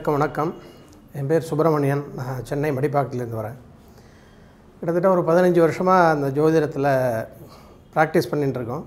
அனைவருக்கும் வணக்கம் என் பேர் சுப்பிரமணியன் நான் சென்னை மடிப்பாக்கத்துலேருந்து வரேன் கிட்டத்தட்ட ஒரு பதினஞ்சு வருஷமாக அந்த ஜோதிடத்தில் ப்ராக்டிஸ் பண்ணிட்டு இருக்கோம்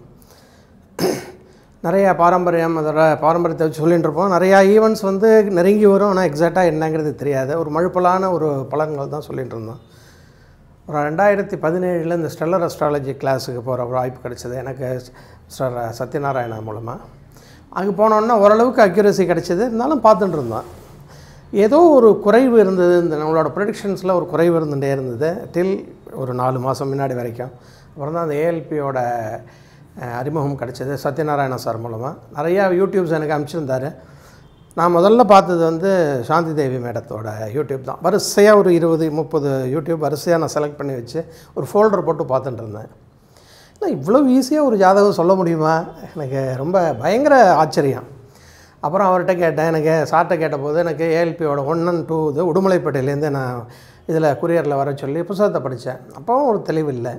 நிறையா பாரம்பரியம் அதோட பாரம்பரியத்தை வச்சு சொல்லிட்டு இருப்போம் நிறையா ஈவெண்ட்ஸ் வந்து நெருங்கி வரும் ஆனால் எக்ஸாக்டாக என்னங்கிறது தெரியாது ஒரு மழுப்பலான ஒரு பலன்கள் தான் சொல்லிட்டு இருந்தோம் ஒரு ரெண்டாயிரத்தி பதினேழில் இந்த ஸ்டெல்லர் அஸ்ட்ராலஜி கிளாஸுக்கு போகிற ஒரு வாய்ப்பு கிடைச்சது எனக்கு மிஸ்டர் சத்யநாராயணா மூலமாக அங்கே போனோன்னா ஓரளவுக்கு அக்யூரசி கிடைச்சது இருந்தாலும் பார்த்துட்டு இருந்தோம் ஏதோ ஒரு குறைவு இருந்தது இந்த நம்மளோட ப்ரொடிக்ஷன்ஸில் ஒரு குறைவு இருந்துகிட்டே இருந்தது டில் ஒரு நாலு மாதம் முன்னாடி வரைக்கும் அப்புறம் தான் அந்த ஏஎல்பியோட அறிமுகம் கிடைச்சது சத்யநாராயண சார் மூலமாக நிறையா யூடியூப்ஸ் எனக்கு அனுப்பிச்சிருந்தார் நான் முதல்ல பார்த்தது வந்து சாந்தி தேவி மேடத்தோட யூடியூப் தான் வரிசையாக ஒரு இருபது முப்பது யூடியூப் வரிசையாக நான் செலக்ட் பண்ணி வச்சு ஒரு ஃபோல்டர் போட்டு பார்த்துட்டு இருந்தேன் இல்லை இவ்வளோ ஈஸியாக ஒரு ஜாதகம் சொல்ல முடியுமா எனக்கு ரொம்ப பயங்கர ஆச்சரியம் அப்புறம் அவர்கிட்ட கேட்டேன் எனக்கு சார்கிட்ட கேட்டபோது எனக்கு ஏஎல்பியோட ஒன் அண்ட் டூ இது உடுமலைப்பேட்டையிலேருந்து நான் இதில் குரியரில் வர சொல்லி புத்தகத்தை படித்தேன் அப்போவும் ஒரு தெளிவு இல்லை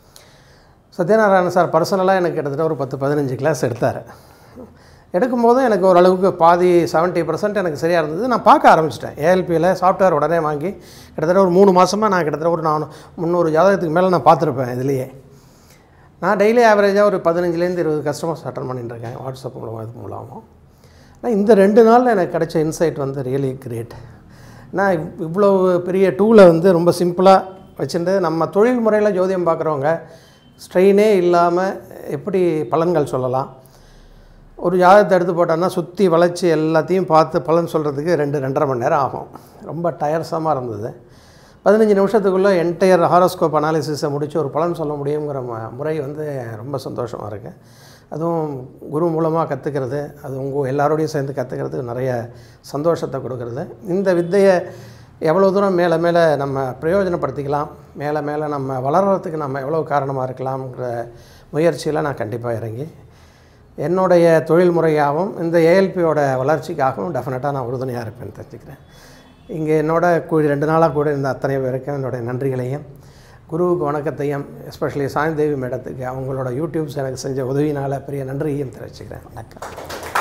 சத்யநாராயண சார் பர்சனலாக எனக்கு கிட்டத்தட்ட ஒரு பத்து பதினஞ்சு கிளாஸ் எடுத்தார் எடுக்கும்போதும் எனக்கு ஓரளவுக்கு பாதி செவன்ட்டி பர்சன்ட் எனக்கு சரியாக இருந்தது நான் பார்க்க ஆரம்பிச்சிட்டேன் ஏஎல்பியில் சாஃப்ட்வேர் உடனே வாங்கி கிட்டத்தட்ட ஒரு மூணு மாதமாக நான் கிட்டத்தட்ட ஒரு நான் முந்நூறு ஜாதகத்துக்கு மேலே நான் பார்த்துருப்பேன் இதுலேயே நான் டெய்லி ஆவரேஜாக ஒரு பதினஞ்சுலேருந்து இருபது கஸ்டமர்ஸ் அட்டன் பண்ணிட்டு இருக்கேன் வாட்ஸ்அப் மூலமாக இது மூலமாக ஆனால் இந்த ரெண்டு நாளில் எனக்கு கிடைச்ச இன்சைட் வந்து ரியலி கிரேட் நான் இவ்- இவ்வளோ பெரிய டூலை வந்து ரொம்ப சிம்பிளாக வச்சுட்டு நம்ம தொழில் முறையில் ஜோதிடம் பார்க்குறவங்க ஸ்ட்ரெயினே இல்லாமல் எப்படி பலன்கள் சொல்லலாம் ஒரு ஜாதகத்தை எடுத்து போட்டோன்னா சுற்றி வளைச்சி எல்லாத்தையும் பார்த்து பலன் சொல்கிறதுக்கு ரெண்டு ரெண்டரை மணி நேரம் ஆகும் ரொம்ப டயர்ஸமாக இருந்தது பதினஞ்சு நிமிஷத்துக்குள்ளே என்டையர் ஹாரோஸ்கோப் அனாலிசிஸை முடித்து ஒரு பலன் சொல்ல முடியுங்கிற ம- முறை வந்து ரொம்ப சந்தோஷமாக இருக்குது அதுவும் குரு மூலமாக கற்றுக்கிறது அது உங்கள் எல்லாரோடையும் சேர்ந்து கற்றுக்கிறதுக்கு நிறைய சந்தோஷத்தை கொடுக்கறது இந்த வித்தையை எவ்வளோ தூரம் மேலே மேலே நம்ம பிரயோஜனப்படுத்திக்கலாம் மேலே மேலே நம்ம வளர்கிறதுக்கு நம்ம எவ்வளோ காரணமாக இருக்கலாம்ங்கிற முயற்சியில் நான் கண்டிப்பாக இறங்கி என்னுடைய தொழில் முறையாகவும் இந்த ஏஎல்பியோட வளர்ச்சிக்காகவும் டெஃபினட்டாக நான் உறுதுணையாக இருப்பேன்னு தெரிஞ்சுக்கிறேன் இங்கே என்னோட கூடி ரெண்டு நாளாக கூட இருந்த அத்தனை பேருக்கும் என்னுடைய நன்றிகளையும் குருவுக்கு வணக்கத்தையும் எஸ்பெஷலி சாய்ந்தேவி மேடத்துக்கு அவங்களோட யூடியூப்ஸ் எனக்கு செஞ்ச உதவினால் பெரிய நன்றியையும் தெரிவிச்சுக்கிறேன் வணக்கம்